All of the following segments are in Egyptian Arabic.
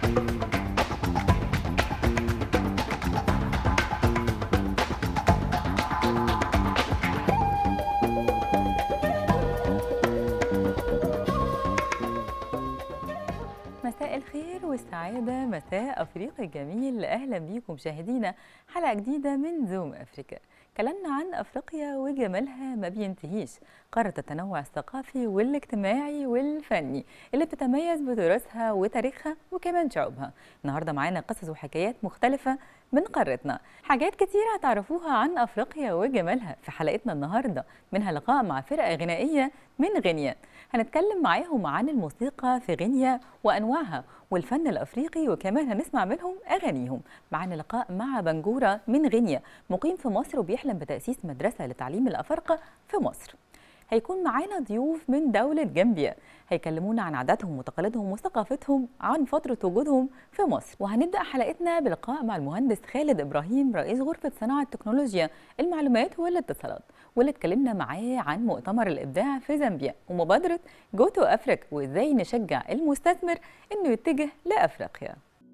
مساء الخير والسعادة مساء أفريقيا الجميل أهلا بيكم مشاهدينا حلقة جديدة من زوم أفريقيا كلامنا عن أفريقيا وجمالها ما بينتهيش قارة التنوع الثقافي والاجتماعي والفني اللي بتتميز بتراثها وتاريخها وكمان شعوبها النهاردة معانا قصص وحكايات مختلفة من قارتنا حاجات كتير هتعرفوها عن أفريقيا وجمالها في حلقتنا النهاردة منها لقاء مع فرقة غنائية من غينيا هنتكلم معاهم عن الموسيقى في غينيا وأنواعها والفن الأفريقي وكمان هنسمع منهم أغانيهم معانا لقاء مع بنجورة من غينيا مقيم في مصر وبيحلم بتأسيس مدرسة لتعليم الأفارقة في مصر هيكون معانا ضيوف من دولة جامبيا هيكلمونا عن عاداتهم وتقاليدهم وثقافتهم عن فترة وجودهم في مصر وهنبدأ حلقتنا بلقاء مع المهندس خالد إبراهيم رئيس غرفة صناعة تكنولوجيا المعلومات والاتصالات واللي اتكلمنا معاه عن مؤتمر الإبداع في زامبيا ومبادرة جو تو أفريك وإزاي نشجع المستثمر إنه يتجه لأفريقيا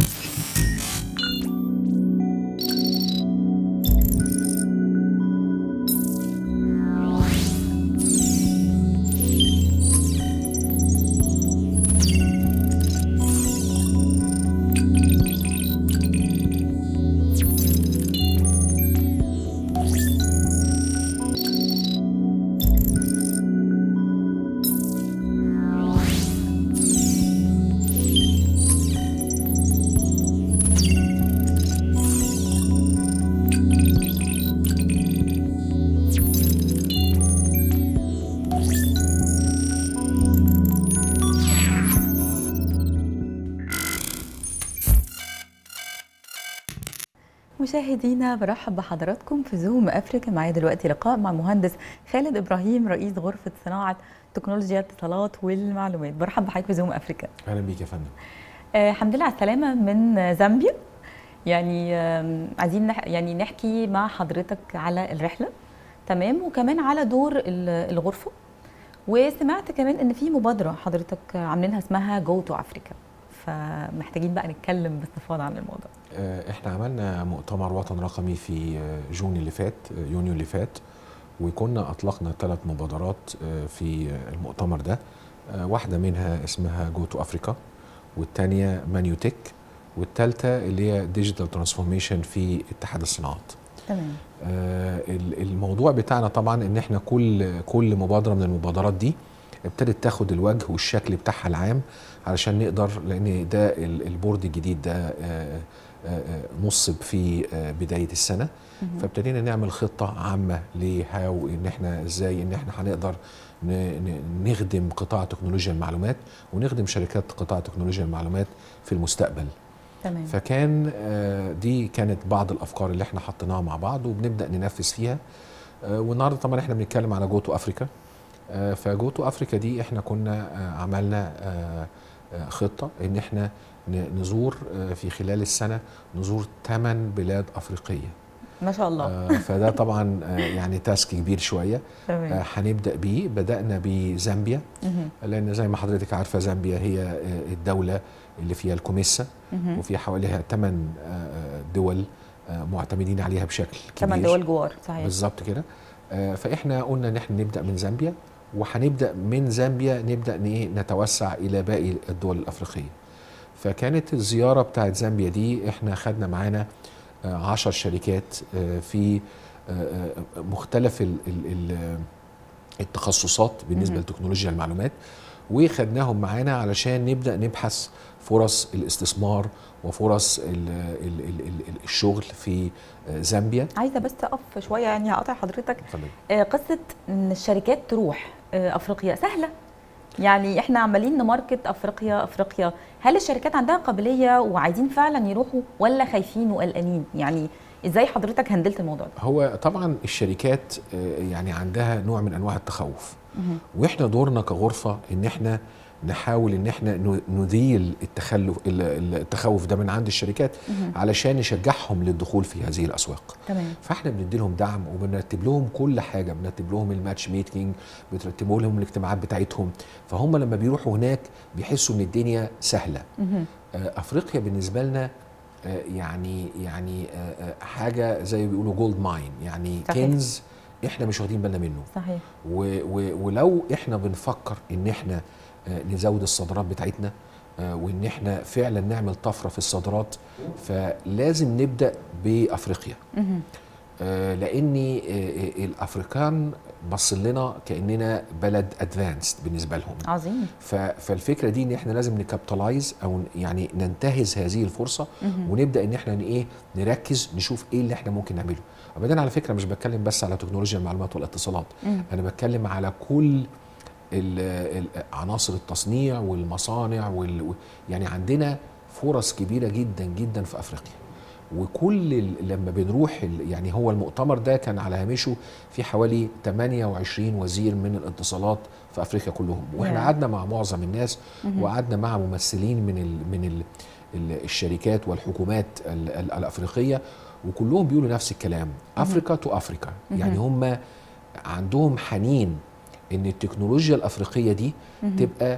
مشاهدينا برحب بحضراتكم في زوم افريكا معايا دلوقتي لقاء مع المهندس خالد ابراهيم رئيس غرفه صناعه تكنولوجيا الاتصالات والمعلومات برحب بحضرتك في زوم افريكا اهلا بيك يا فندم آه الحمد لله على السلامه من زامبيا يعني آه عايزين نح يعني نحكي مع حضرتك على الرحله تمام وكمان على دور الغرفه وسمعت كمان ان في مبادره حضرتك عاملينها اسمها جو تو افريكا فمحتاجين بقى نتكلم باستفاضه عن الموضوع احنا عملنا مؤتمر وطن رقمي في جون اللي فات يونيو اللي فات وكنا اطلقنا ثلاث مبادرات في المؤتمر ده واحده منها اسمها جو تو افريكا والثانيه مانيوتك والثالثه اللي هي ديجيتال ترانسفورميشن في اتحاد الصناعات تمام الموضوع بتاعنا طبعا ان احنا كل كل مبادره من المبادرات دي ابتدت تاخد الوجه والشكل بتاعها العام علشان نقدر لان ده البورد الجديد ده نصب في بدايه السنه فابتدينا نعمل خطه عامه لهاو ان احنا ازاي ان احنا هنقدر نخدم قطاع تكنولوجيا المعلومات ونخدم شركات قطاع تكنولوجيا المعلومات في المستقبل تمام. فكان دي كانت بعض الافكار اللي احنا حطيناها مع بعض وبنبدا ننفذ فيها والنهارده طبعا احنا بنتكلم على جو تو افريكا فجو تو افريكا دي احنا كنا عملنا خطه ان احنا نزور في خلال السنه نزور ثمان بلاد افريقيه ما شاء الله فده طبعا يعني تاسك كبير شويه هنبدا بيه بدانا بزامبيا لان زي ما حضرتك عارفه زامبيا هي الدوله اللي فيها الكوميسا وفي حواليها ثمان دول معتمدين عليها بشكل كبير ثمان دول جوار صحيح بالظبط كده فاحنا قلنا ان احنا نبدا من زامبيا وهنبدا من زامبيا نبدا نتوسع الى باقي الدول الافريقيه فكانت الزياره بتاعت زامبيا دي احنا خدنا معانا عشر شركات في مختلف التخصصات بالنسبه لتكنولوجيا المعلومات وخدناهم معانا علشان نبدا نبحث فرص الاستثمار وفرص ال ال ال الشغل في زامبيا عايزه بس اقف شويه يعني هقطع حضرتك آه قصه ان الشركات تروح آه افريقيا سهله يعني احنا عمالين نماركت افريقيا افريقيا هل الشركات عندها قابليه وعايزين فعلا يروحوا ولا خايفين وقلقانين يعني ازاي حضرتك هندلت الموضوع ده هو طبعا الشركات يعني عندها نوع من انواع التخوف واحنا دورنا كغرفه ان احنا نحاول ان احنا نزيل التخلف التخوف ده من عند الشركات علشان نشجعهم للدخول في هذه الاسواق تمام فاحنا بندي لهم دعم وبنرتب لهم كل حاجه بنرتب لهم الماتش ميتنج بترتبوا لهم الاجتماعات بتاعتهم فهم لما بيروحوا هناك بيحسوا ان الدنيا سهله آه، افريقيا بالنسبه لنا آه، يعني يعني آه، آه، حاجه زي ما بيقولوا جولد ماين يعني صحيح. كنز احنا مش واخدين بالنا منه صحيح و و ولو احنا بنفكر ان احنا آه، نزود الصادرات بتاعتنا آه، وان احنا فعلا نعمل طفره في الصادرات فلازم نبدا بافريقيا مهم. آه، لاني آه، آه، الافريكان بص لنا كاننا بلد ادفانسد بالنسبه لهم عظيم ف- فالفكره دي ان احنا لازم نكابيتالايز او ن- يعني ننتهز هذه الفرصه مهم. ونبدا ان احنا ن- ايه نركز نشوف ايه اللي احنا ممكن نعمله وبعدين على فكره مش بتكلم بس على تكنولوجيا المعلومات والاتصالات مم. انا بتكلم على كل ال- ال- عناصر التصنيع والمصانع وال و- يعني عندنا فرص كبيره جدا جدا في افريقيا وكل ال- لما بنروح ال- يعني هو المؤتمر ده كان على هامشه في حوالي 28 وزير من الاتصالات في افريقيا كلهم واحنا يا. قعدنا مع معظم الناس مهم. وقعدنا مع ممثلين من ال من ال ال الشركات والحكومات ال ال الافريقيه وكلهم بيقولوا نفس الكلام افريكا تو افريكا يعني هم عندهم حنين ان التكنولوجيا الافريقيه دي مهم. تبقى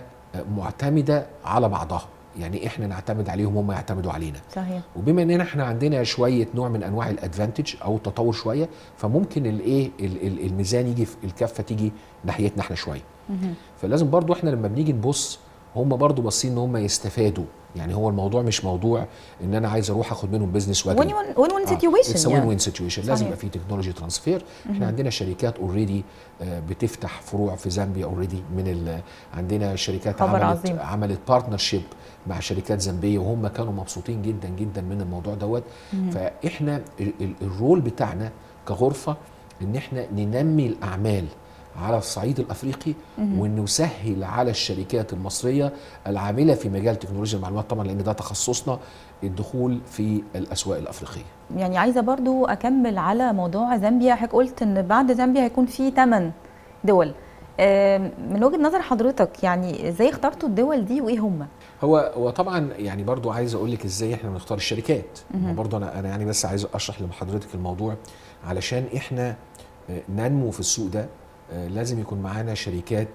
معتمده على بعضها يعني احنا نعتمد عليهم هم يعتمدوا علينا صحيح وبما اننا احنا عندنا شويه نوع من انواع الادفانتج او التطور شويه فممكن الايه ال- ال- الميزان يجي في الكفه تيجي ناحيتنا احنا شويه مهم. فلازم برضو احنا لما بنيجي نبص هم برضو باصين ان هم يستفادوا يعني هو الموضوع مش موضوع ان انا عايز اروح اخد منهم بزنس وين واجري وين وين سيتويشن اتس وين يعني وين سيتويشن لازم صحيح. يبقى في تكنولوجي ترانسفير احنا عندنا شركات اوريدي بتفتح فروع في زامبيا اوريدي من ال- عندنا شركات خبر عملت عظيم. عملت بارتنرشيب مع شركات زامبيه وهم كانوا مبسوطين جدا جدا من الموضوع دوت فاحنا ال- ال- الرول بتاعنا كغرفه ان احنا ننمي الاعمال على الصعيد الافريقي وان نسهل على الشركات المصريه العامله في مجال تكنولوجيا المعلومات طبعا لان ده تخصصنا الدخول في الاسواق الافريقيه يعني عايزه برضو اكمل على موضوع زامبيا حضرتك قلت ان بعد زامبيا هيكون في 8 دول آم، من وجهه نظر حضرتك يعني ازاي اخترتوا الدول دي وايه هم هو هو طبعا يعني برضو عايز اقول لك ازاي احنا بنختار الشركات ما برضو انا انا يعني بس عايز اشرح لحضرتك الموضوع علشان احنا آه، ننمو في السوق ده آه، لازم يكون معانا شركات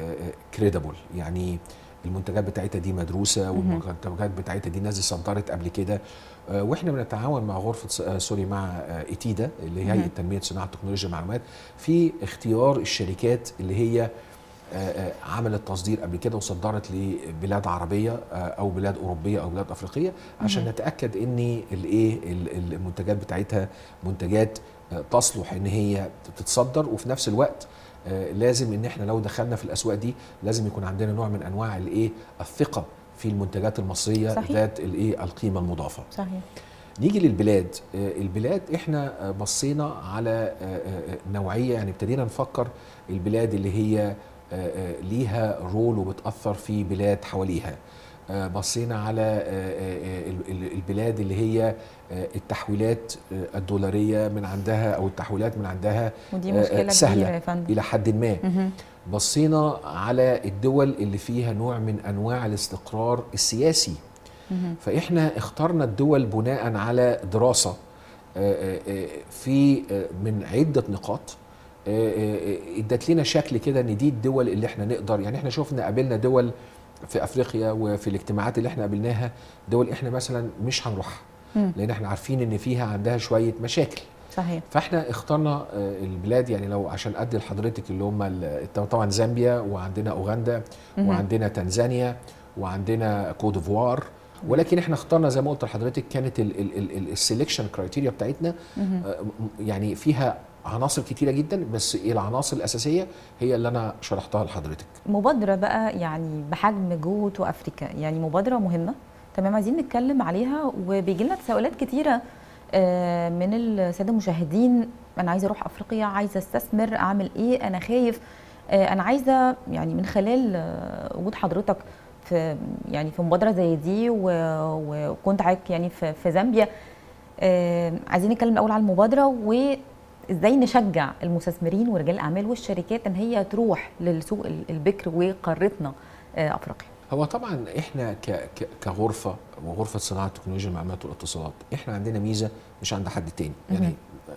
كريدبل يعني المنتجات بتاعتها دي مدروسه والمنتجات بتاعتها دي ناس صدرت قبل كده آه، واحنا بنتعاون مع غرفه س- آه، سوري مع آه، ايتيدا اللي هي هيئه تنميه صناعه تكنولوجيا المعلومات في اختيار الشركات اللي هي آه، آه، عملت تصدير قبل كده وصدرت لبلاد عربيه آه، او بلاد اوروبيه او بلاد افريقيه عشان نتاكد ان الايه ال- المنتجات بتاعتها منتجات آه، تصلح ان هي تتصدر وفي نفس الوقت آه، لازم ان احنا لو دخلنا في الاسواق دي لازم يكون عندنا نوع من انواع الايه الثقه في المنتجات المصريه صحيح. ذات الايه القيمه المضافه صحيح نيجي للبلاد آه، البلاد احنا آه، بصينا على آه، آه، نوعيه يعني ابتدينا نفكر البلاد اللي هي آه، آه، ليها رول وبتاثر في بلاد حواليها آه، بصينا على آه، آه، ال- ال- البلاد اللي هي آه، التحويلات آه، الدولاريه من عندها او التحويلات من عندها ودي آه، آه، مشكله سهلة كبيره يا فندم الى حد ما مهم. بصينا على الدول اللي فيها نوع من انواع الاستقرار السياسي مهم. فاحنا اخترنا الدول بناء على دراسه آه، آه، آه، في آه، من عده نقاط آه، آه، آه، ادت لنا شكل كده ان دي الدول اللي احنا نقدر يعني احنا شفنا قابلنا دول في افريقيا وفي الاجتماعات اللي احنا قابلناها دول احنا مثلا مش هنروحها مم. لان احنا عارفين ان فيها عندها شويه مشاكل صحيح فاحنا اخترنا آه، البلاد يعني لو عشان ادي لحضرتك اللي هم ال- طبعا زامبيا وعندنا اوغندا مهم. وعندنا تنزانيا وعندنا كوديفوار ولكن احنا اخترنا زي ما قلت لحضرتك كانت السelection كرايتيريا بتاعتنا مهم. آه، م- يعني فيها عناصر كتيره جدا بس العناصر الاساسيه هي اللي انا شرحتها لحضرتك مبادرة بقى يعني بحجم جوت وافريكا يعني مبادرة مهمة تمام عايزين نتكلم عليها وبيجي لنا تساؤلات كتيرة آه، من السادة المشاهدين انا عايزة اروح افريقيا عايزة استثمر اعمل ايه انا خايف آه، انا عايزة يعني من خلال آه، وجود حضرتك في يعني في مبادرة زي دي و- و- وكنت حضرتك يعني في في زامبيا آه، عايزين نتكلم الاول على المبادرة وازاي نشجع المستثمرين ورجال الاعمال والشركات ان هي تروح للسوق ال- البكر وقارتنا آه، افريقيا هو طبعا احنا ك ك كغرفه وغرفه صناعه تكنولوجيا المعلومات والاتصالات احنا عندنا ميزه مش عند حد تاني يعني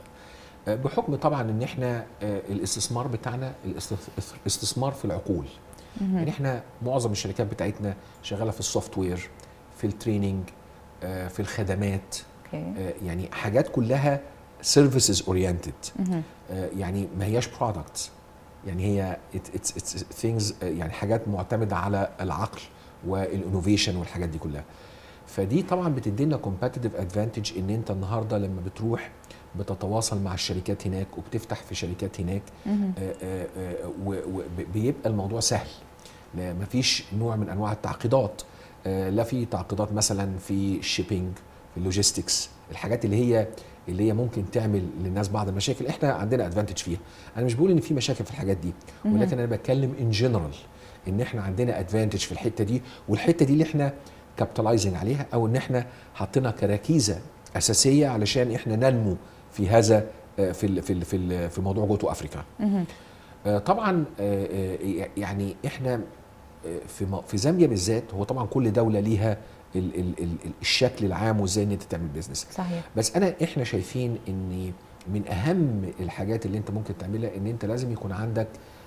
آه، بحكم طبعا ان احنا آه، الاستثمار بتاعنا الاستث- الاستثمار في العقول يعني احنا معظم الشركات بتاعتنا شغاله في السوفت وير في التريننج آه، في الخدمات اوكي آه، يعني حاجات كلها سيرفيسز اورينتد مهم. يعني ما هياش برودكتس يعني هي اتس اتس ثينجز يعني حاجات معتمده على العقل والانوفيشن والحاجات دي كلها فدي طبعا بتدي لنا كومبetitive ادفانتج ان انت النهارده لما بتروح بتتواصل مع الشركات هناك وبتفتح في شركات هناك مهم. وبيبقى الموضوع سهل لا مفيش نوع من انواع التعقيدات آه، لا في تعقيدات مثلا في الشيبينج في اللوجيستكس الحاجات اللي هي اللي هي ممكن تعمل للناس بعض المشاكل احنا عندنا ادفانتج فيها انا مش بقول ان في مشاكل في الحاجات دي مهم. ولكن انا بتكلم ان جنرال ان احنا عندنا ادفانتج في الحته دي والحته دي اللي احنا كابيتالايزنج عليها او ان احنا حاطينها كركيزه اساسيه علشان احنا ننمو في هذا آه، في ال في ال في ال في موضوع جو تو افريكا مهم. آه، طبعا آه، آه، يعني احنا آه، في م- في زامبيا بالذات هو طبعا كل دوله ليها ال- ال- ال- ال- الشكل العام وازاي ان انت تعمل بيزنس صحيح بس انا احنا شايفين ان من اهم الحاجات اللي انت ممكن تعملها ان انت لازم يكون عندك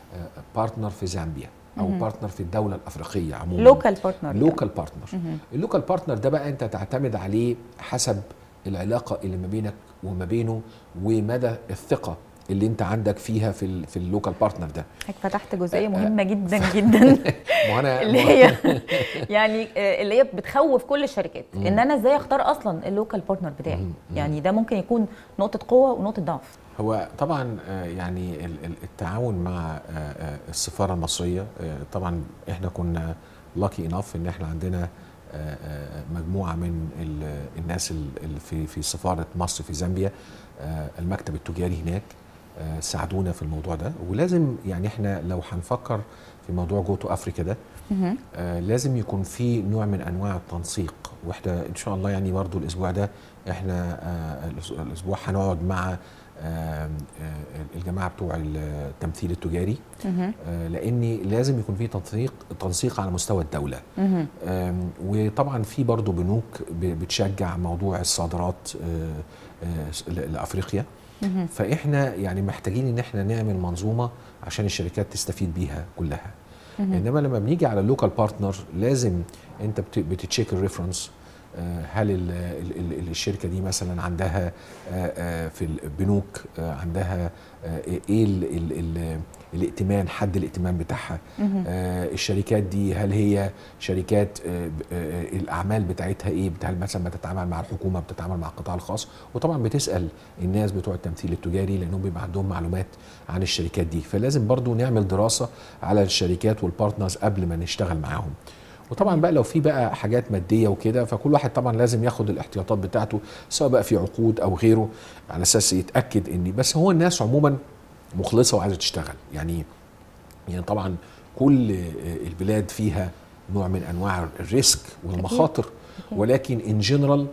بارتنر في زامبيا او مهم. بارتنر في الدوله الافريقيه عموما لوكال بارتنر لوكال بارتنر مهم. اللوكال بارتنر ده بقى انت تعتمد عليه حسب العلاقه اللي ما بينك وما بينه ومدى الثقه اللي انت عندك فيها في ال في اللوكال بارتنر ده حضرتك فتحت جزئيه آه، مهمه جدا جدا ما هو انا اللي ما- هي يعني آه، اللي هي بتخوف كل الشركات مم. ان انا ازاي اختار اصلا اللوكال بارتنر بتاعي مم. مم. يعني ده ممكن يكون نقطه قوه ونقطه ضعف هو طبعا آه، يعني ال- ال- التعاون مع آه، آه، السفاره المصريه آه، طبعا احنا كنا لاكي انف ان احنا عندنا آه، آه، مجموعه من ال- الناس ال- اللي في في سفاره مصر في زامبيا آه، المكتب التجاري هناك آه، ساعدونا في الموضوع ده ولازم يعني احنا لو هنفكر في موضوع جو تو افريكا ده مهم. آه، لازم يكون في نوع من انواع التنسيق واحنا ان شاء الله يعني برضو الاسبوع ده احنا آه، الأس- الاسبوع هنقعد مع آه، آه، الجماعه بتوع التمثيل التجاري مهم. آه، لان لازم يكون في تنسيق تنسيق على مستوى الدوله مهم. آم، وطبعا في برضو بنوك ب- بتشجع موضوع الصادرات آه، آه، ل- لافريقيا مهم. فاحنا يعني محتاجين ان احنا نعمل منظومه عشان الشركات تستفيد بيها كلها مهم. انما لما بنيجي على اللوكال بارتنر لازم انت بت- بتتشيك الريفرنس آه، هل ال- ال- ال- الشركه دي مثلا عندها آه، آه، في البنوك آه، عندها آه، ايه ال- ال- ال- الائتمان حد الائتمان بتاعها مهم. آه، الشركات دي هل هي شركات آه، ب- آه، الاعمال بتاعتها ايه هل مثلا بتتعامل مع الحكومه بتتعامل مع القطاع الخاص وطبعا بتسال الناس بتوع التمثيل التجاري لانهم بيبقى عندهم معلومات عن الشركات دي فلازم برضو نعمل دراسه على الشركات والبارتنرز قبل ما نشتغل معاهم وطبعا بقى لو في بقى حاجات ماديه وكده فكل واحد طبعا لازم ياخد الاحتياطات بتاعته سواء بقى في عقود او غيره على اساس يتاكد ان بس هو الناس عموما مخلصه وعايزه تشتغل يعني يعني طبعا كل البلاد فيها نوع من انواع الريسك والمخاطر أكيد. ولكن ان جنرال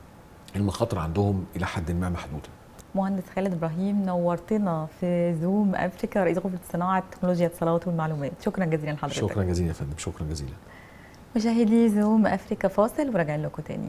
المخاطر عندهم الى حد ما محدوده مهندس خالد ابراهيم نورتنا في زوم افريكا رئيس غرفه صناعه تكنولوجيا الاتصالات والمعلومات شكرا جزيلا لحضرتك شكرا جزيلا يا فندم شكرا جزيلا مشاهدي زوم افريكا فاصل وراجعين لكم تاني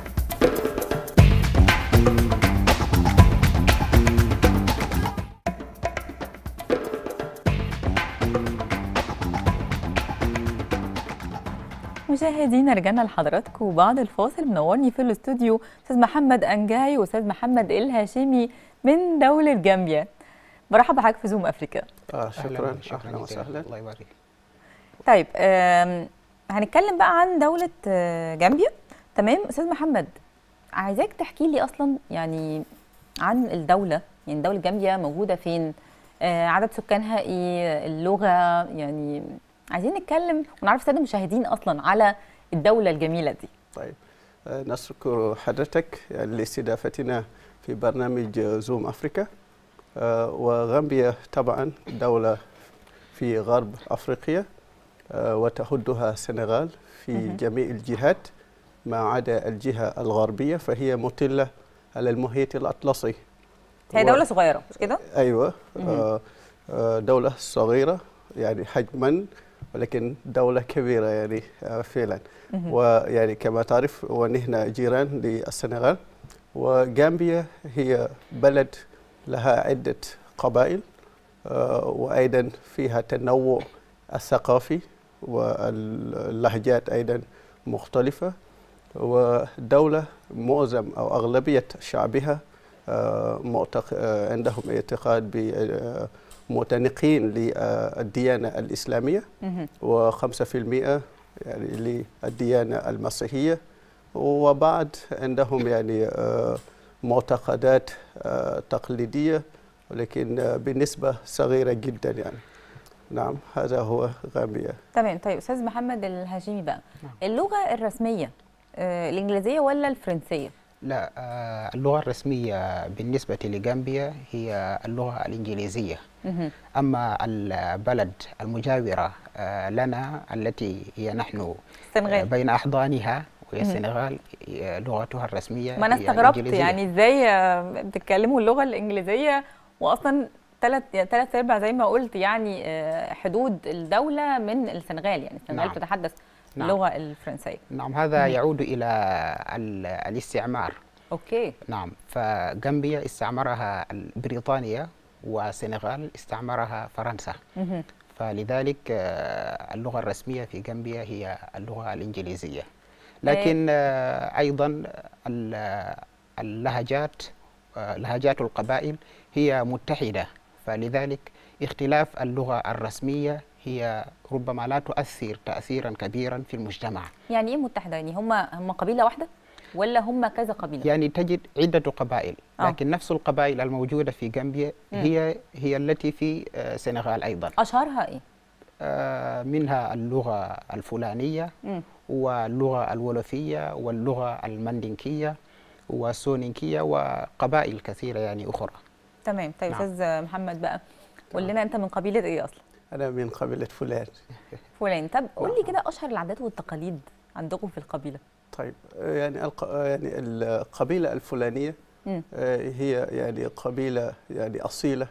مشاهدينا رجعنا لحضراتكم وبعد الفاصل منورني في الاستوديو استاذ محمد انجاي واستاذ محمد الهاشمي من دوله جامبيا برحب بحضرتك في زوم افريكا آه شكرا أهلاً- شكرا اهلا جزيلا وسهلا الله يبارك طيب آم، هنتكلم بقى عن دولة آه، جامبيا تمام أستاذ محمد عايزاك تحكي لي أصلا يعني عن الدولة يعني دولة جامبيا موجودة فين آه، عدد سكانها إيه اللغة يعني عايزين نتكلم ونعرف السادة المشاهدين أصلا على الدولة الجميلة دي طيب آه، نشكر حضرتك لاستضافتنا في برنامج زوم افريكا آه، وغامبيا طبعا دوله في غرب افريقيا آه، وتحدها السنغال في مهم. جميع الجهات ما عدا الجهه الغربيه فهي مطله على المحيط الاطلسي هي و- دولة صغيرة مش كده؟ ايوه مهم. آه، آه، دوله صغيره يعني حجما ولكن دوله كبيره يعني آه، فعلا مهم. ويعني كما تعرف ونحن جيران للسنغال وغامبيا هي بلد لها عدة قبائل آه، وأيضا فيها تنوع الثقافي واللهجات أيضا مختلفة ودولة معظم أو أغلبية شعبها آه، معتق- آه، عندهم اعتقاد بمعتنقين للديانة الإسلامية مهم. و5% يعني للديانة المسيحية وبعد عندهم يعني آه، معتقدات آه، تقليدية ولكن آه، بنسبة صغيرة جدا يعني نعم هذا هو غامبيا تمام طيب استاذ محمد الهاشمي بقى اللغه الرسميه آه، الانجليزيه ولا الفرنسيه لا آه، اللغة الرسمية بالنسبة لغامبيا هي اللغة الإنجليزية مهم. أما البلد المجاورة آه، لنا التي هي نحن آه، السنغال بين أحضانها وهي السنغال آه، لغتها الرسمية ما انا هي استغربت الإنجليزية. يعني ازاي آه، بتتكلموا اللغه الانجليزيه واصلا ثلاث ثلاث ارباع زي ما قلت يعني آه، حدود الدوله من السنغال يعني السنغال نعم. تتحدث نعم. اللغه الفرنسيه نعم هذا يعود إلى ال- الاستعمار اوكي نعم فغامبيا استعمرها بريطانيا والسنغال استعمرها فرنسا مهم. فلذلك آه، اللغة الرسمية في غامبيا هي اللغة الإنجليزية لكن آه، أيضا ال- اللهجات آه، لهجات القبائل هي متحدة فلذلك اختلاف اللغة الرسمية هي ربما لا تؤثر تأثيرا كبيرا في المجتمع يعني ايه متحده يعني هم هم قبيله واحده ولا هم كذا قبيله يعني تجد عدة قبائل آه. لكن نفس القبائل الموجودة في غامبيا هي هي التي في آه، السنغال أيضا اشهرها ايه آه، منها اللغة الفلانية مم. واللغة الولوفية واللغة المندنكية والسونينكية وقبائل كثيرة يعني أخرى تمام طيب نعم. استاذ محمد بقى قول لنا انت من قبيله ايه اصلا أنا من قبيلة فلان فلان طب قول لي كده اشهر العادات والتقاليد عندكم في القبيله طيب آه، يعني الق... آه، يعني القبيلة الفلانية مم. آه، هي يعني قبيلة يعني أصيلة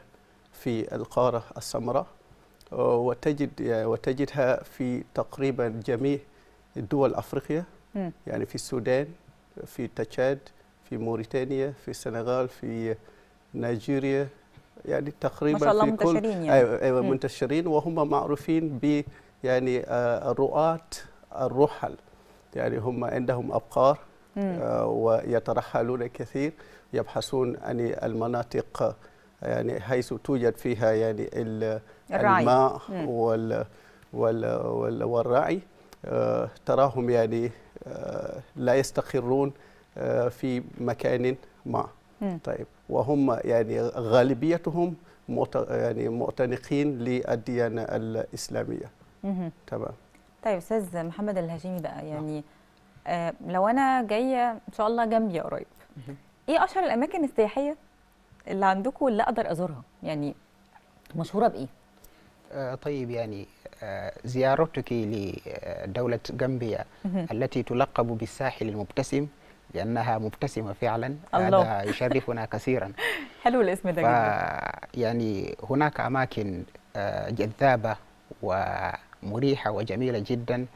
في القارة السمراء آه، وتجد يعني وتجدها في تقريبا جميع دول أفريقيا مم. يعني في السودان في تشاد في موريتانيا في السنغال في نيجيريا يعني تقريبا ما شاء الله في كل منتشرين يعني. أيوة, أيوة مم. منتشرين وهم معروفين ب يعني آه، رؤاة الرحل يعني هم عندهم أبقار مم. آه، ويترحلون كثير يبحثون عن المناطق آه، يعني حيث توجد فيها يعني ال- الرعي. الماء مم. وال وال وال والرعي آه، تراهم يعني آه، لا يستقرون آه، في مكان ما مم. طيب وهم يعني غالبيتهم معت- يعني معتنقين للديانة الإسلامية مهم. تمام طيب استاذ محمد الهاشمي بقى يعني آه لو انا جايه ان شاء الله جنبي قريب ايه اشهر الاماكن السياحيه اللي عندكم اللي اقدر ازورها يعني مشهوره بايه آه، طيب يعني آه، زيارتك لدولة غامبيا مهم. التي تلقب بالساحل المبتسم لأنها مبتسمة فعلا الله. هذا يشرفنا كثيرا حلو الاسم ده ف جدا يعني هناك أماكن آه، جذابة ومريحة وجميلة جدا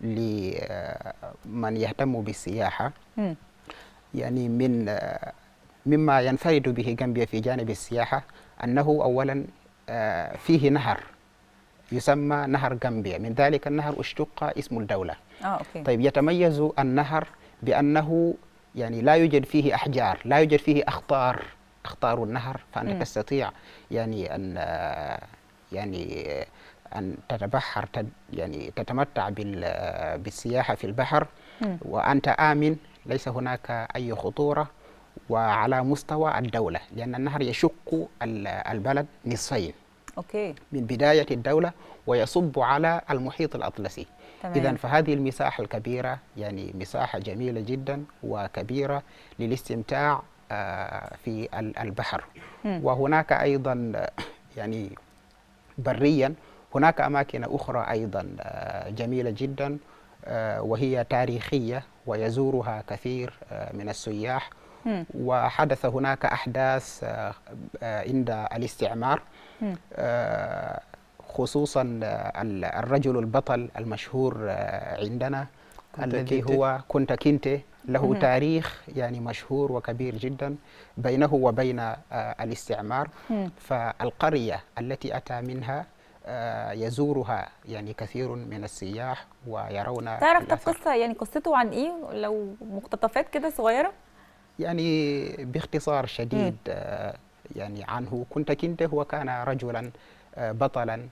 لمن يهتم بالسياحة مم. يعني من آه، مما ينفرد به غامبيا في جانب السياحة أنه أولا آه، فيه نهر يسمى نهر غامبيا من ذلك النهر اشتق اسم الدولة اه اوكي طيب يتميز النهر بأنه يعني لا يوجد فيه أحجار لا يوجد فيه أخطار أخطار النهر فأنت مم. تستطيع يعني أن آه، يعني آه، أن تتبحر تد- يعني تتمتع بال- آه، بالسياحة في البحر مم. وأنت آمن ليس هناك أي خطورة وعلى مستوى الدولة لأن النهر يشق ال- البلد نصفين اوكي من بداية الدولة ويصب على المحيط الأطلسي تمام إذا فهذه المساحة الكبيرة يعني مساحة جميلة جدا وكبيرة للاستمتاع آه، في ال- البحر مم. وهناك أيضا آه، يعني بريا هناك أماكن أخرى أيضا آه، جميلة جدا آه، وهي تاريخية ويزورها كثير آه، من السياح مم. وحدث هناك أحداث آه، آه، عند الاستعمار مم. آه، خصوصا آه، ال- الرجل البطل المشهور آه، عندنا كونتا الذي كينتي. هو كونتا كينتي له مهم. تاريخ يعني مشهور وكبير جدا بينه وبين آه، الاستعمار مم. فالقرية التي أتى منها آه، يزورها يعني كثير من السياح ويرون تعرف طب الأثر. قصه يعني قصته عن ايه لو مقتطفات كده صغيره يعني باختصار شديد آه، يعني عنه كنت كنت هو كان رجلا آه، بطلا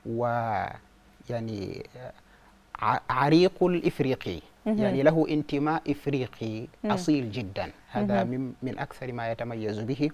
ويعني آه، ع- عريق الإفريقي مهم. يعني له انتماء إفريقي مم. أصيل جدا هذا مهم. من, من أكثر ما يتميز به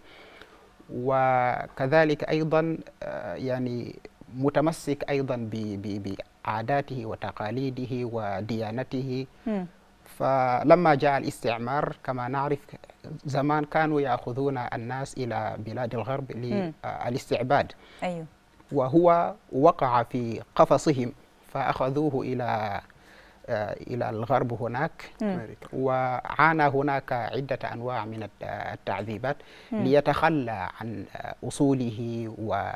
وكذلك أيضا آه، يعني متمسك أيضا ب- ب- بعاداته وتقاليده وديانته مم. فلما جاء الاستعمار كما نعرف زمان كانوا ياخذون الناس الى بلاد الغرب مم. للاستعباد ايوه وهو وقع في قفصهم فاخذوه الى آه، الى الغرب هناك مم. أمريكا وعانى هناك عدة أنواع من الت- التعذيبات مم. ليتخلى عن أصوله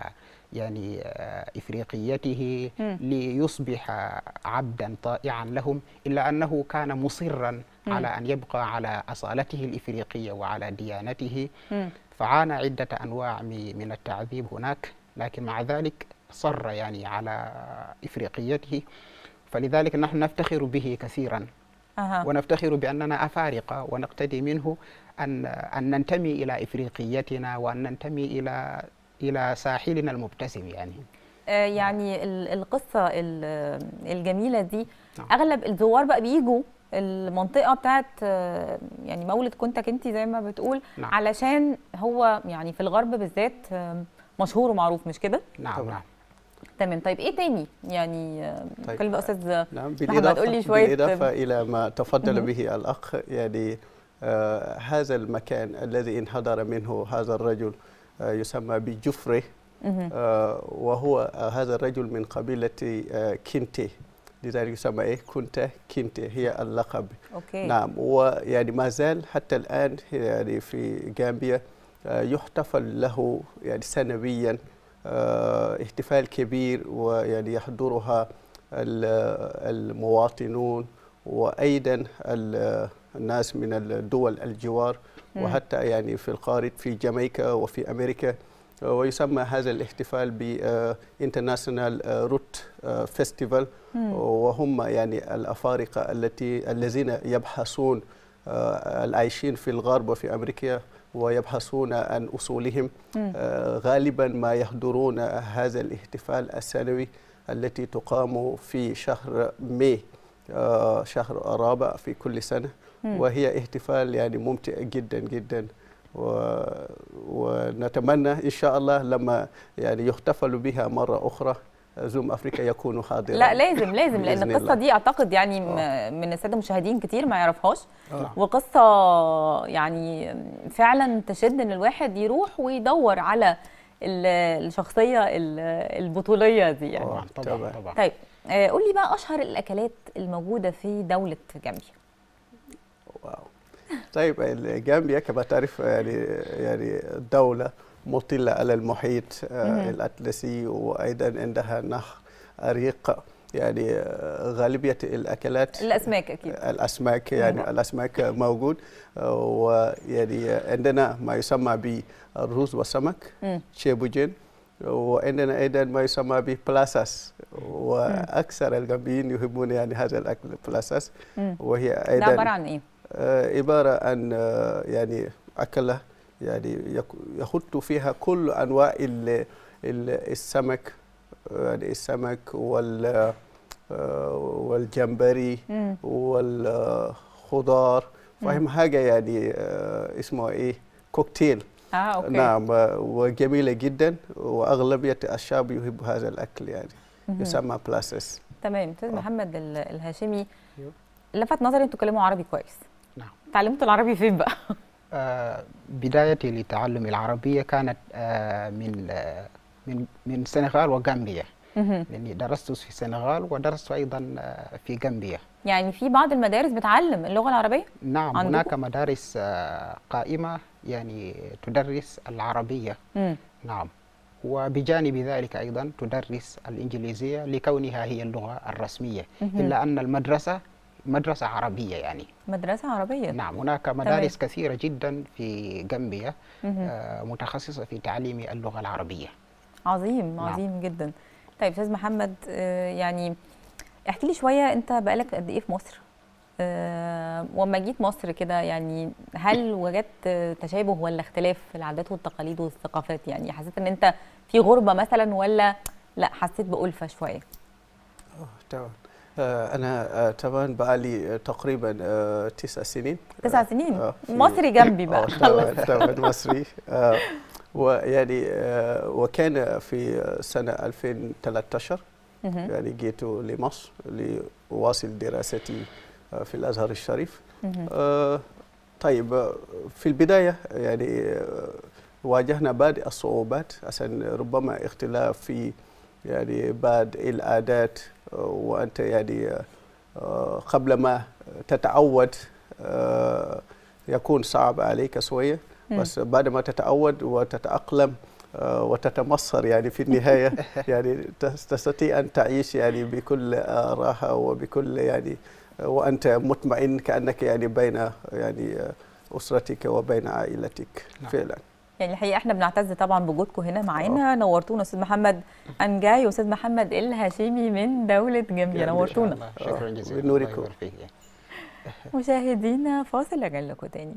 ويعني آه، إفريقيته مم. ليصبح عبدا طائعا لهم إلا أنه كان مصرا مم. على أن يبقى على أصالته الإفريقية وعلى ديانته مم. فعانى عدة أنواع م- من التعذيب هناك لكن مع ذلك صر يعني على إفريقيته فلذلك نحن نفتخر به كثيرا اها ونفتخر بأننا أفارقة ونقتدي منه أن أن ننتمي إلى إفريقيتنا وأن ننتمي إلى إلى ساحلنا المبتسم يعني آه، يعني ال- القصة ال- الجميلة دي نعم. أغلب الزوار بقى بيجوا المنطقة بتاعت آه، يعني مولد كنتك انت زي ما بتقول نعم. علشان هو يعني في الغرب بالذات آه، مشهور ومعروف مش كده؟ نعم طبعاً. نعم تمام طيب ايه تاني؟ يعني آه، طيب. كلمة أستاذ نعم محمد بالإضافة, قول لي شوية بالإضافة إلى ما تفضل مهم. به الأخ يعني آه هذا المكان الذي انحدر منه هذا الرجل آه يسمى بجفره مهم. آه وهو آه هذا الرجل من قبيلة آه كينتي لذلك يسمى إيه كنت كينتي هي اللقب اوكي نعم ويعني ما زال حتى الآن يعني في غامبيا آه، يحتفل له يعني سنويا آه، احتفال كبير ويعني يحضرها ال- المواطنون وأيضا ال- الناس من الدول الجوار مم. وحتى يعني في الخارج في جامايكا وفي أمريكا آه، ويسمى هذا الاحتفال ب انترناشونال روت فيستيفال مم. وهم يعني الأفارقة التي الذين يبحثون آه، العايشين في الغرب وفي أمريكا ويبحثون عن أصولهم مم. آه، غالبا ما يحضرون هذا الاحتفال السنوي التي تقام في شهر ماي آه، شهر الرابع في كل سنة مم. وهي احتفال يعني ممتع جدا جدا و... ونتمنى إن شاء الله لما يعني يحتفل بها مرة أخرى زوم أفريقيا يكون حاضرا لا لازم لازم لان بإذن القصه الله. دي اعتقد يعني م- من الساده المشاهدين كتير ما يعرفهاش آه. وقصه يعني فعلا تشد ان الواحد يروح ويدور على ال- الشخصيه ال- البطوليه دي يعني آه. طبعا طبعاً. طبعا طيب آه، قول لي بقى اشهر الاكلات الموجوده في دوله جامبيا واو طيب غامبيا كما تعرف يعني يعني دولة مطلة على المحيط آه، مهم. الأطلسي وأيضا عندها نهر عريق يعني آه، غالبية الأكلات الاسماك اكيد الأسماك يعني مهم. الأسماك موجود آه، ويعني عندنا ما يسمى بالرز والسمك مم. شيبوجين وعندنا ايضا ما يسمى ببلاساس واكثر الغامبيين يحبون يعني هذا الاكل بلاساس مم. وهي ده ايضا عباره عن ايه؟ آه، عبارة عن آه، يعني أكلة يعني يك- يخط فيها كل أنواع ال- ال- السمك يعني السمك وال آه، والجمبري مم. والخضار فهم حاجة يعني آه، اسمه إيه كوكتيل اه اوكي نعم آه، وجميلة جدا وأغلبية الشعب يحب هذا الأكل يعني مهم. يسمى بلاسس تمام استاذ آه. محمد ال- الهاشمي أيوه. لفت نظري انتوا بتتكلموا عربي كويس نعم. اتعلمتوا العربي فين بقى؟ آه، بدايتي لتعلم العربية كانت آه، من آه، من من السنغال وغامبيا مهم. لأني درست في السنغال ودرست أيضا آه، في غامبيا يعني في بعض المدارس بتعلم اللغه العربيه؟ نعم عندكم؟ هناك مدارس آه، قائمة يعني تدرس العربية مم. نعم وبجانب ذلك أيضا تدرس الإنجليزية لكونها هي اللغة الرسمية مهم. إلا أن المدرسة مدرسة عربية يعني مدرسه عربيه نعم هناك مدارس كثيرة جدا في غامبيا مهم. آه، متخصصة في تعليم اللغة العربية عظيم نعم. عظيم جدا طيب استاذ محمد آه، يعني احكي لي شويه انت بقالك قد ايه في مصر آه، وما جيت مصر كده يعني هل وجدت آه، تشابه ولا اختلاف في العادات والتقاليد والثقافات يعني حسيت ان انت في غربه مثلا ولا لا حسيت بألفة شويه تمام آه، أنا آه، طبعا بقالي آه، تقريبا آه، تسع سنين تسع سنين آه، في- مصري جنبي بقى آه، طبعا طبعا مصري آه، ويعني آه، وكان في سنة 2013 مهم. يعني جيت لمصر لأواصل دراستي آه، في الأزهر الشريف مهم. آه، طيب آه، في البداية يعني آه، واجهنا بعض الصعوبات عشان ربما اختلاف في يعني بعض العادات آه، وأنت يعني آه، قبل ما تتعود آه، يكون صعب عليك شوية مم. بس بعد ما تتعود وتتأقلم آه، وتتمصر يعني في النهاية يعني تس- تستطيع أن تعيش يعني بكل آه، راحة وبكل يعني آه، وأنت مطمئن كأنك يعني بين يعني آه، أسرتك وبين عائلتك نعم. فعلا يعني الحقيقه احنا بنعتز طبعا بوجودكم هنا معانا نورتونا استاذ محمد انجاي واستاذ محمد الهاشمي من دوله جامبيا جامبيا. نورتونا الله، شكرا آه، جزيلا بنوركم. الله يبارك فيك. مشاهدينا فاصل راجع لكم تاني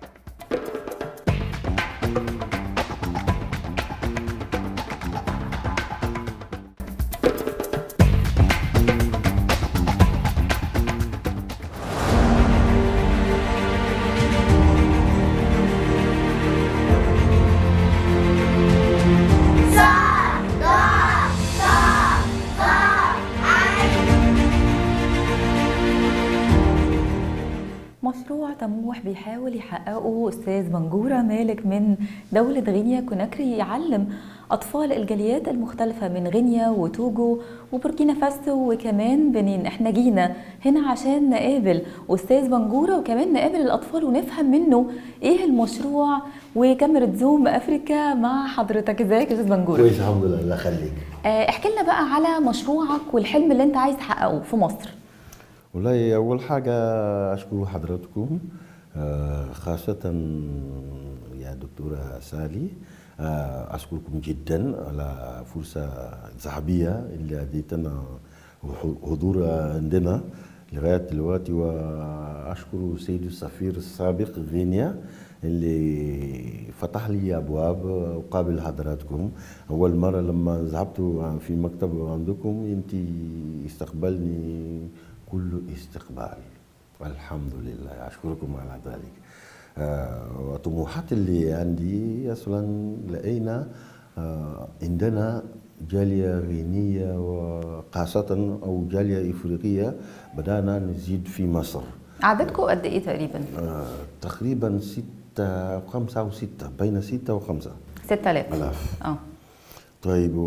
مشروع طموح بيحاول يحققه استاذ بنجوره مالك من دوله غينيا كوناكري يعلم اطفال الجاليات المختلفه من غينيا وتوجو وبوركينا فاسو وكمان بنين احنا جينا هنا عشان نقابل استاذ بنجوره وكمان نقابل الاطفال ونفهم منه ايه المشروع وكاميرا زوم افريكا مع حضرتك ازيك يا استاذ بنجوره كويس الحمد لله الله يخليك آه، احكي لنا بقى على مشروعك والحلم اللي انت عايز تحققه في مصر والله أول حاجة أشكر حضراتكم آه، خاصة يا دكتورة سالي آه، أشكركم جدا على فرصة ذهبية اللي أديتنا حضور عندنا لغاية دلوقتي وأشكر سيد السفير السابق غينيا اللي فتح لي أبواب أقابل حضراتكم أول مرة لما ذهبت في مكتب عندكم أنت استقبلني كل استقبال والحمد لله أشكركم على ذلك آه، وطموحات اللي عندي أصلا لقينا آه، عندنا جالية غينية وخاصة أو جالية إفريقية بدأنا نزيد في مصر عددكم قد ايه تقريبا آه، تقريبا ستة خمسة أو ستة بين ستة وخمسة 6000 آلاف اه طيب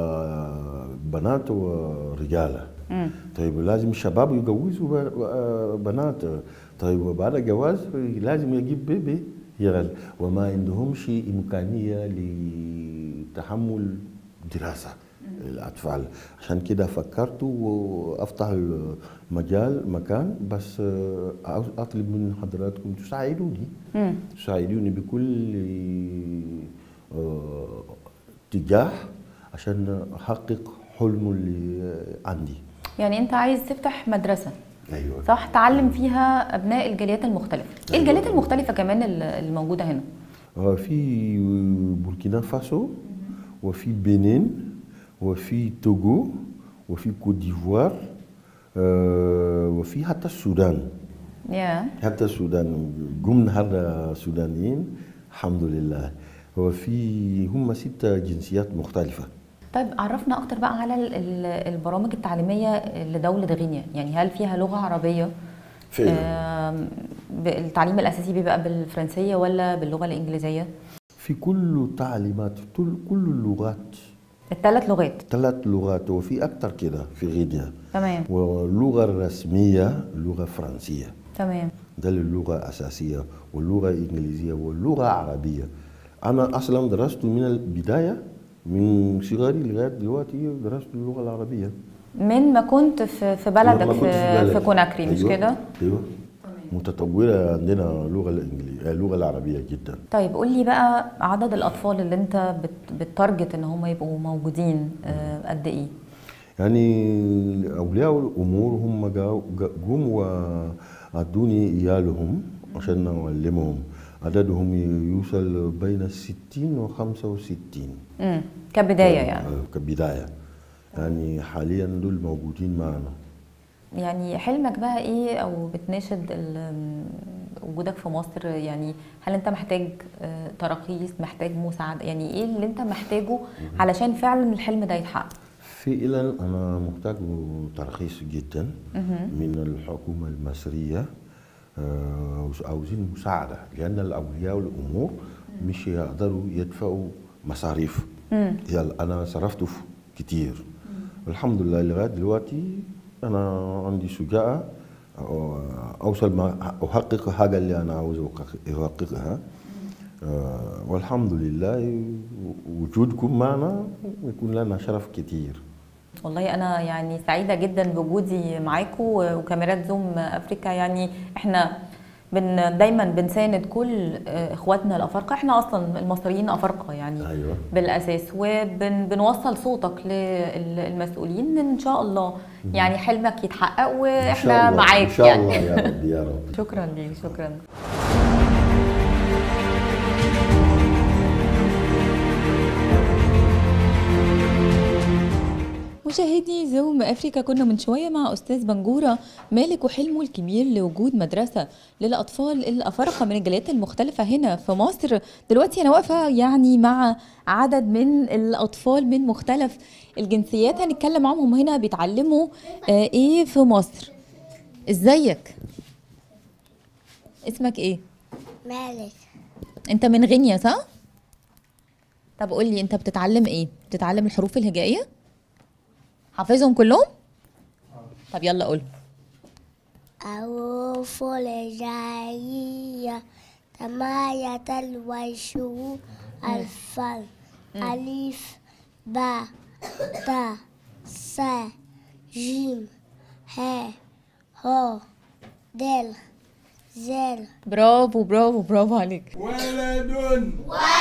وبنات ورجالة مم. طيب لازم الشباب يجوزوا ب- آه، بنات طيب وبعد الجواز لازم يجيب بيبي يغل وما عندهمش إمكانية لتحمل دراسة الأطفال عشان كده فكرت وأفتح المجال مكان بس آه، عاوز أطلب من حضراتكم تساعدوني مم. تساعدوني بكل آه، اتجاه عشان احقق حلم اللي عندي يعني انت عايز تفتح مدرسه ايوه صح تعلم فيها ابناء الجاليات المختلفه ايه أيوة. الجاليات المختلفه كمان ال- الموجوده هنا آه، في بوركينا فاسو وفي بنين وفي توغو وفي كوت ديفوار آه، وفي حتى السودان يا حتى السودان قمنا هذا سودانيين الحمد لله وفي هم ستة جنسيات مختلفة طيب عرفنا اكتر بقى على ال- ال- البرامج التعليميه لدوله غينيا يعني هل فيها لغه عربيه آم، ب- التعليم الاساسي بيبقى بالفرنسيه ولا باللغه الانجليزيه في كل تعليمات كل كل اللغات الثلاث لغات ثلاث لغات وفي أكثر كده في غينيا تمام واللغة الرسمية اللغة الفرنسية تمام ده اللغة الأساسية واللغة الإنجليزية واللغة العربية أنا أصلا درست من البداية من صغري لغاية دلوقتي درست اللغة العربية من ما كنت في في بلدك لما كنت في, بلدي. في كوناكري مش أيوة. كده أيوة متطورة عندنا اللغة الإنجليزية اللغة العربية جدا طيب قول لي بقى عدد الاطفال اللي انت بت- بتارجت ان هم يبقوا موجودين آه، قد ايه يعني اولياء الامور هم جا- جم وادوني ايالهم عشان اعلمهم عددهم يوصل بين الستين وخمسة وستين امم كبدايه يعني كبداية يعني حاليا دول موجودين معنا يعني حلمك بقى ايه او بتناشد ال- وجودك في مصر يعني هل انت محتاج آه، تراخيص محتاج مساعده يعني ايه اللي انت محتاجه علشان فعلا الحلم ده يتحقق فعلا انا محتاج ترخيص جدا من الحكومه المصريه آه، عاوزين مساعده لان الاولياء والامور مش يقدروا يدفعوا مصاريف يلا انا صرفت ف- كتير الحمد لله لغايه دلوقتي انا عندي شجاعه أو- اوصل ما احقق حاجه اللي انا عاوز أحقق- احققها آه، والحمد لله وجودكم معنا يكون لنا شرف كتير والله انا يعني سعيده جدا بوجودي معاكم وكاميرات زوم افريكا يعني احنا بن دايما بنساند كل آه، اخواتنا الافارقه احنا اصلا المصريين افارقه يعني أيوة. بالاساس وبنوصل صوتك للمسؤولين ان شاء الله يعني حلمك يتحقق إن شاء واحنا الله، معاك ان شاء يعني الله يا رب يا رب شكرا ليك شكرا مشاهدي زوم افريكا كنا من شويه مع استاذ بنجوره مالك وحلمه الكبير لوجود مدرسه للاطفال الافارقه من الجاليات المختلفه هنا في مصر دلوقتي انا واقفه يعني مع عدد من الاطفال من مختلف الجنسيات هنتكلم معاهم هنا بيتعلموا آه، ايه في مصر ازيك اسمك ايه مالك انت من غينيا صح طب قول لي انت بتتعلم ايه بتتعلم الحروف الهجائيه حافظهم كلهم طب يلا قول أروف الجاية ثمانية والعشرون ألفا ألف باء تاء سا جيم ها هو دال زال برافو برافو برافو عليك ولد ولد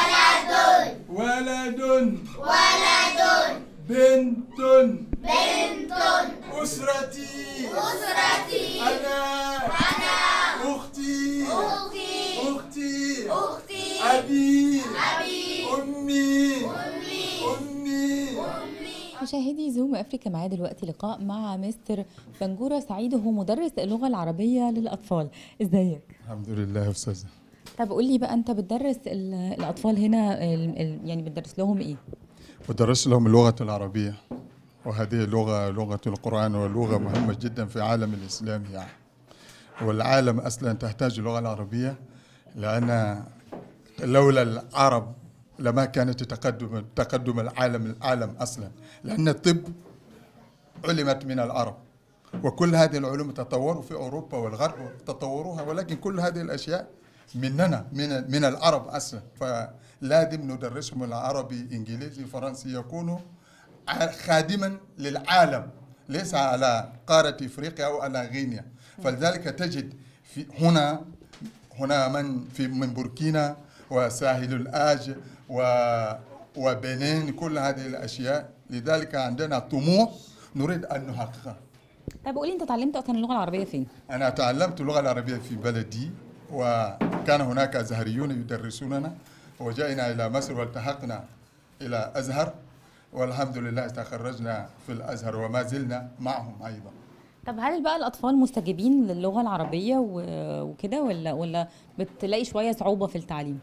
ولد ولد بنت بنت أسرتي أسرتي أنا أنا أختي أختي أختي أختي أبي أبي أمي أمي أمي مشاهدي زوم افريكا معايا دلوقتي لقاء مع مستر بنجوره سعيد وهو مدرس اللغه العربيه للاطفال ازيك الحمد لله يا أستاذة طب قول لي بقى انت بتدرس ال- الاطفال هنا ال- ال- يعني بتدرس لهم ايه ودرس لهم اللغة العربية وهذه اللغة لغة القرآن ولغة مهمة جدا في عالم الإسلام يعني والعالم أصلا تحتاج اللغة العربية لأن لولا العرب لما كانت تقدم تقدم العالم العالم أصلا لأن الطب علمت من العرب وكل هذه العلوم تطوروا في أوروبا والغرب تطوروها ولكن كل هذه الأشياء مننا من من العرب أصلا فلازم ندرسهم العربي إنجليزي فرنسي يكونوا ع- خادما للعالم ليس على قارة إفريقيا أو على غينيا فلذلك تجد في هنا هنا من في من بوركينا وساحل الآج و وبنين كل هذه الأشياء لذلك عندنا طموح نريد أن نحققها طب قول لي انت اتعلمت اصلا اللغه العربيه فين أنا تعلمت اللغة العربية في بلدي وكان هناك أزهريون يدرسوننا وجئنا إلى مصر والتحقنا إلى أزهر والحمد لله تخرجنا في الأزهر وما زلنا معهم أيضا طب هل بقى الاطفال مستجيبين للغه العربيه و- وكده ولا ولا بتلاقي شويه صعوبه في التعليم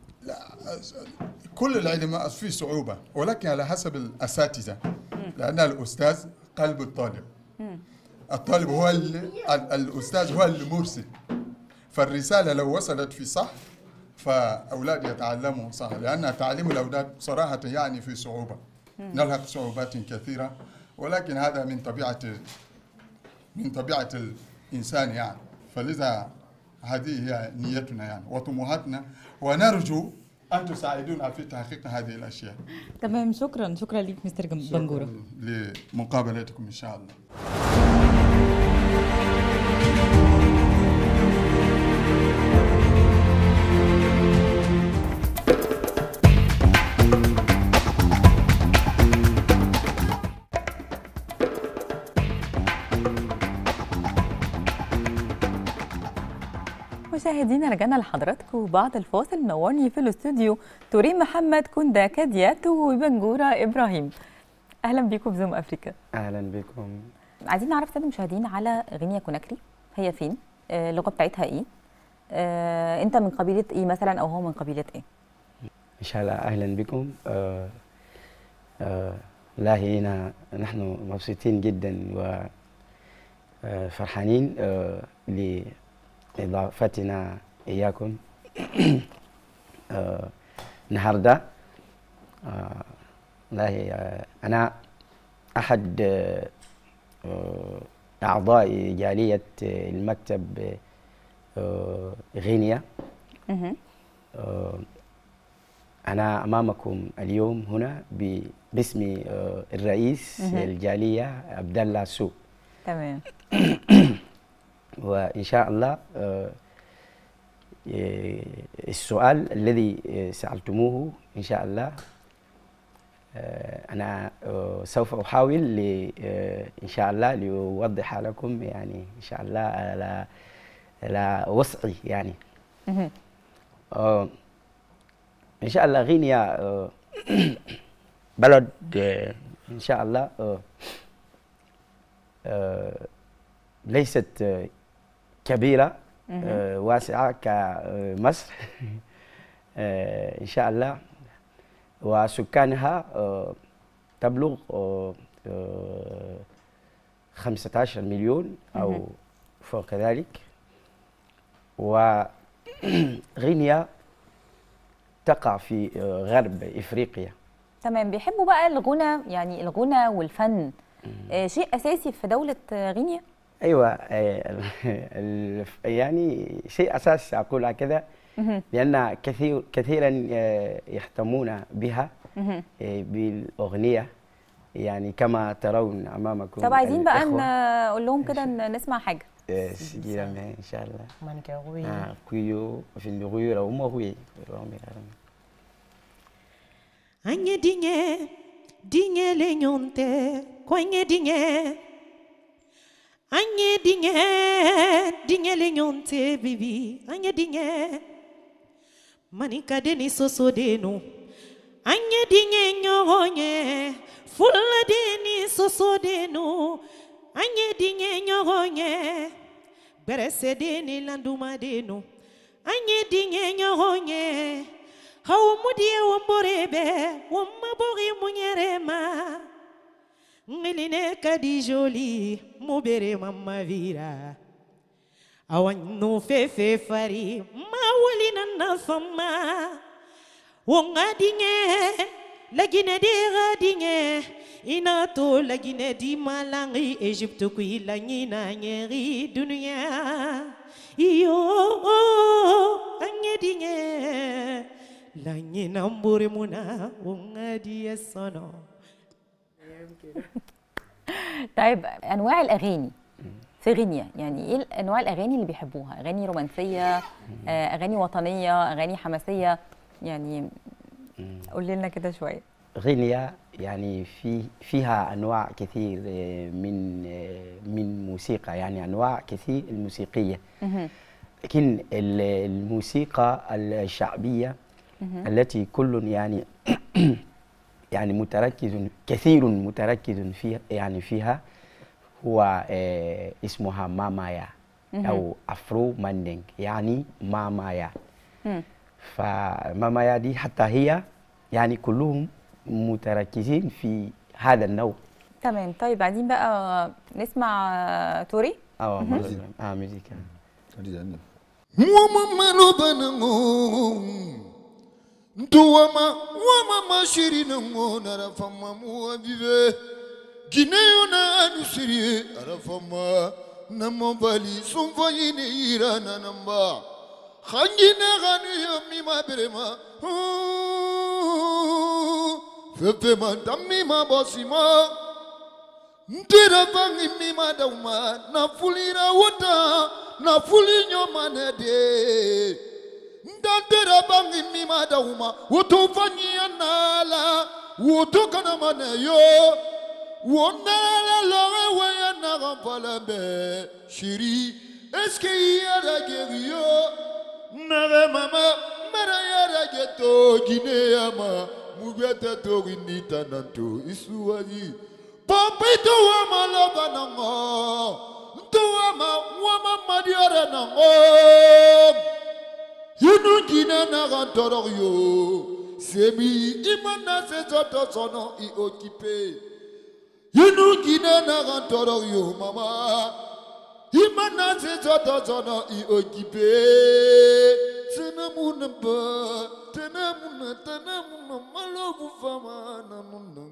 كل العلم في صعوبة ولكن على حسب الأساتذة لأن الأستاذ قلب الطالب الطالب هو ال- ال- الأستاذ هو المرسل فالرسالة لو وصلت في صح فأولاد يتعلموا صح لأن تعليم الأولاد صراحة يعني في صعوبة نلحق صعوبات كثيرة ولكن هذا من طبيعة من طبيعة الإنسان يعني فلذا هذه هي نيتنا يعني وطموحاتنا ونرجو أن تساعدونا في تحقيق هذه الأشياء تمام شكرا شكرا ليك مستر جم- بنجوره لمقابلتكم إن شاء الله مشاهدينا رجعنا لحضراتكم بعد الفاصل منورني في الاستوديو تورين محمد كوندا كادياتو وبنجورة إبراهيم أهلا بيكم في زوم أفريكا اهلا بكم عايزين نعرف سادة المشاهدين على غينيا كوناكري هي فين آه، اللغة بتاعتها إيه آه، أنت من قبيلة إيه مثلا أو هو من قبيلة إيه ان شاء الله اهلا بكم آه آه لا هنا نحن مبسوطين جدا وفرحانين آه لاضافتنا اياكم آه النهارده آه والله آه انا احد آه آه، اعضاء جاليه آه، المكتب آه غينيا مهم. آه، أنا أمامكم اليوم هنا ب- باسم آه، الرئيس مهم. الجالية عبد الله سو تمام وإن شاء الله آه، آه، السؤال الذي آه، سألتموه إن شاء الله آه، أنا آه، سوف أحاول ل- آه، إن شاء الله لأوضح لكم يعني إن شاء الله على على وسعي يعني مهم. آه، ان شاء الله غينيا آه، بلد آه، ان شاء الله آه، آه، ليست آه، كبيره مهم. آه، واسعه كمصر آه، ان شاء الله وسكانها آه، تبلغ آه، آه، 15 مليون او مهم. فوق ذلك وغينيا تقع في آه، غرب افريقيا تمام بيحبوا بقى الغنى يعني الغنى والفن آه، شيء أساسي في دولة آه، غينيا ايوه آه، ال- يعني شيء اساسي اقول هكذا مهم. لان كثير كثيرا آه، يهتمون بها مهم. آه، بالاغنيه يعني كما ترون امامكم طب عايزين بقى الإخوة. نقول لهم كده ن- نسمع حاجة آه، سجيلا ما ان شاء الله Manikawi. آه، كويو في الغيور او مغوي Anye dinge, dinge le nyonte, kwenye dinge. Anye dinge, dinge le nyonte bibi, anye dinge. Manika deni soso denu. Anye dinge nyogonye, fulla deni soso denu. Anye dinge nyogonye, berese deni landuma denu. Anye dinge nyogonye. Haw mudiye womborebe, womma bogi munyerema. Ngiline kadi joli, mubere mamma vira. Awannu fefe fari, ma wali na fama. Wonga dinge, lagine de dinge. Ina to lagine di malangi Egypte ku ilangi na nyeri dunia. Iyo, anye dinge. Langi nambure muna, wonga di sono. طيب أنواع الأغاني في غينيا يعني إيه أنواع الأغاني اللي بيحبوها أغاني رومانسية آه، أغاني وطنية أغاني حماسية يعني قول لنا كده شوية غينيا يعني في فيها انواع كثير آه، من آه، من موسيقى يعني انواع كثير الموسيقيه مهم. لكن ال- الموسيقى الشعبيه التي كل يعني يعني متركز كثير متركز فيها يعني فيها هو آه، اسمها مامايا او افرو ماندينج يعني مامايا مم. فمامايا دي حتى هي يعني كلهم متركزين في هذا النوع تمام طيب عايزين بقى نسمع آه، توري اه مزيكا اه مزيكا Wama maloba nango Ntuwama wama mashiri nango Narafama muwa vive Gineyo na anusiri Arafama Namo bali Sumfa yini ira na namba Khangine gani yo mima berema Fefe mandami ma basima Ntira bangi mima dauma na fulira wata na fuli nyomane de Ntira bangi mima dauma woto fanyi anala woto kana mane yo wonala loge waya na gampalambe shiri eske yara geriyo Guinea mugete tori nita nanto isuwaji Papito wama loba nango Nto wama wama madiara nango Yunu Guinea naga torok yo Semi imana se soto sono i occupé Yunu Guinea naga torok yo mama Imana se soto sono i occupé Tenamuna ba Tenamuna tenamuna malobu fama namuna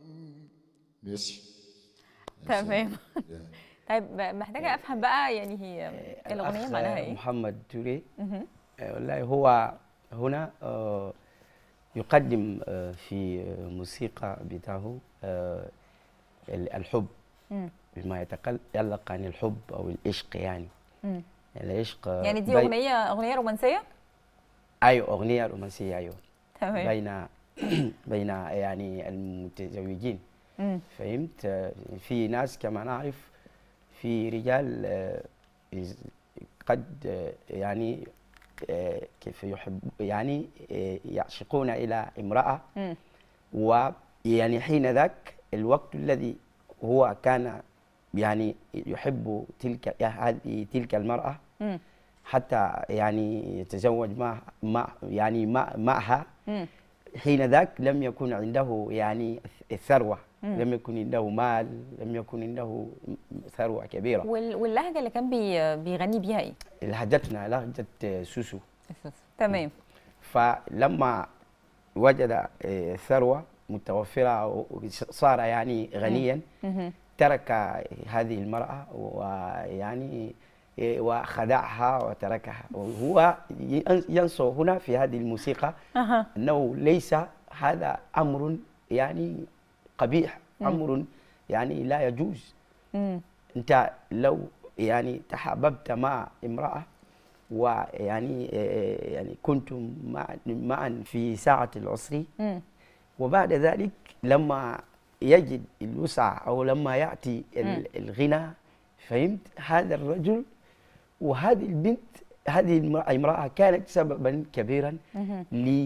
Merci. تمام طيب محتاجه افهم بقى يعني هي الاغنيه الأخ معناها ايه محمد توري مهم. آه، والله هو هنا آه، يقدم آه، في موسيقى بتاعه آه، ال- الحب مم. بما يتعلق عن الحب او العشق يعني مم. العشق آه، يعني دي بي- اغنيه اغنيه رومانسيه ايوه اغنيه رومانسيه ايوه تمام بين بين يعني المتزوجين مم. فهمت آه، في ناس كما نعرف في رجال آه، يز- قد آه، يعني آه، كيف يحب يعني آه، يعشقون الى امراه مم. ويعني حين ذاك الوقت الذي هو كان يعني يحب تلك هذه تلك المراه مم. حتى يعني يتزوج مع مع يعني مع معها مم. حين ذاك لم يكن عنده يعني الثروة مم. لم يكن عنده مال لم يكن عنده ثروة كبيرة وال- واللهجه اللي كان بي بيغني بيها ايه لهجتنا لهجة سوسو تمام فلما وجد آه، ثروة متوفرة أو صار يعني غنيا مهم. ترك هذه المرأة ويعني آه، وخدعها وتركها وهو ينصو هنا في هذه الموسيقى اها انه ليس هذا امر يعني قبيح مم. امر يعني لا يجوز مم. انت لو يعني تحاببت مع امراه ويعني آه، يعني كنتم مع- معا في ساعه العسر مم. وبعد ذلك لما يجد الوسع او لما ياتي مم. ال- الغنى فهمت هذا الرجل وهذه البنت هذه المرأة- امراه كانت سببا كبيرا مهم.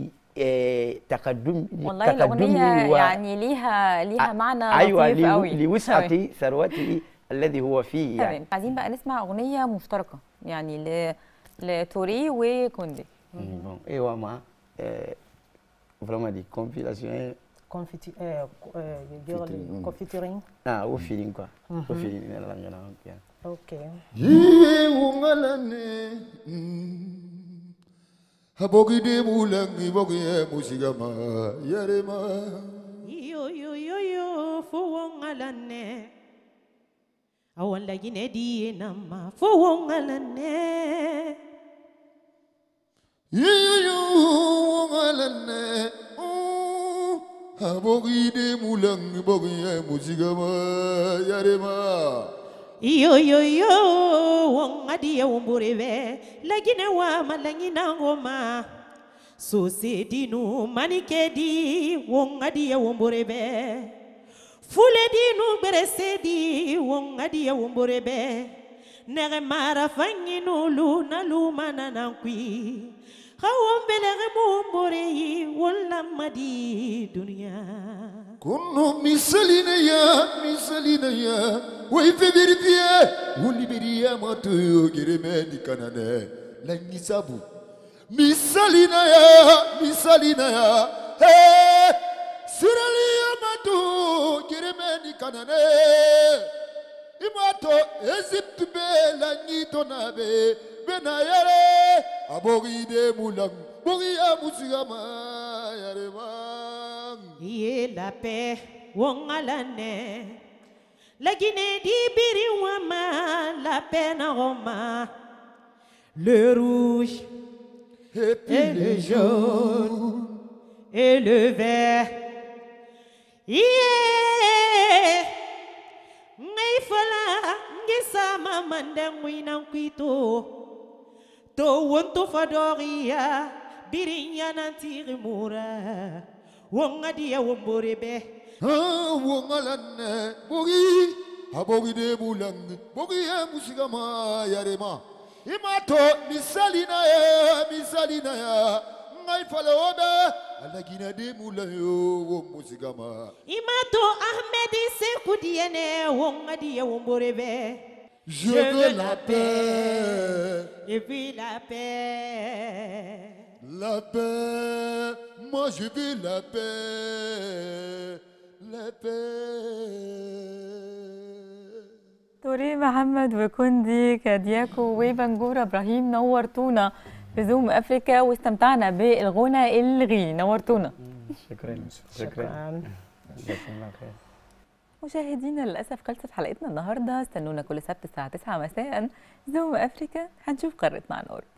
لتقدم والله الاغنيه يعني ليها ليها معنى ايوه لطيف لو- قوي لوسعة تمام. ثروته الذي هو فيه يعني تمام عايزين بقى نسمع اغنيه مشتركه يعني ل لتوري وكوندي Bon, et ouais, moi, euh, vraiment des compilations. Confiti euh, co- euh, je veux dire le Featuring. confituring. Ah, au feeling quoi. Au Mhm. feeling, la langue, la langue, bien. Ok. Ye ungalane Habogi de mulangi bogi e musigama yarema yo yo yo yo fo wongalane awalla gine di nama fo wongalane Ye yo yo ungalane Habogi de mulangi bogi e musigama yarema yo yo yo wongadi ya wumburibe lagine wa malangina ngoma sosedinu manikedi wongadi ya wumburibe fuledinu beresedi wongadi ya wumburibe nege mara fanginulu nalumananankwi xawombelege mumboreyi wollamadi duniya Kunno misalina ya misalina ya Wai febirfie Wuli biriya matu gireme kanane Langi sabu Misalina ya misalina ya Hey Sirali ya matu gireme kanane Imato Egypte be langi tonabe Bena yare Abogi de mulang Bogi ya musigama yare mang Ye la paix, wongalane. La Guinée d'Ibiri wama, la paix na Roma. Le rouge et le jaune et le vert. Yeah! Ngai fala, ngisa mamandangwi nankwito. To wonto fadoria, birinya nantiri mura. Wongadi ya womborebe. Ah, wongalane bogi abogi de bulang bogi ya musigama yarema imato misalina ya misalina ya ngai falobe alagina de mulayo wo musigama Imato Ahmed Sekou Diene Wongadi Womborebe. Je veux la paix, Et puis la paix. la paix, moi je veux la paix, la paix. توري محمد وكندي كادياكو وبنجورة إبراهيم نورتونا في زوم أفريكا واستمتعنا بالغنى الغي نورتونا شكرا شكرا جزاكم الله خير مشاهدينا للأسف خلصت حلقتنا النهاردة استنونا كل سبت الساعة 9 مساء زوم أفريكا هنشوف قارتنا عن قرب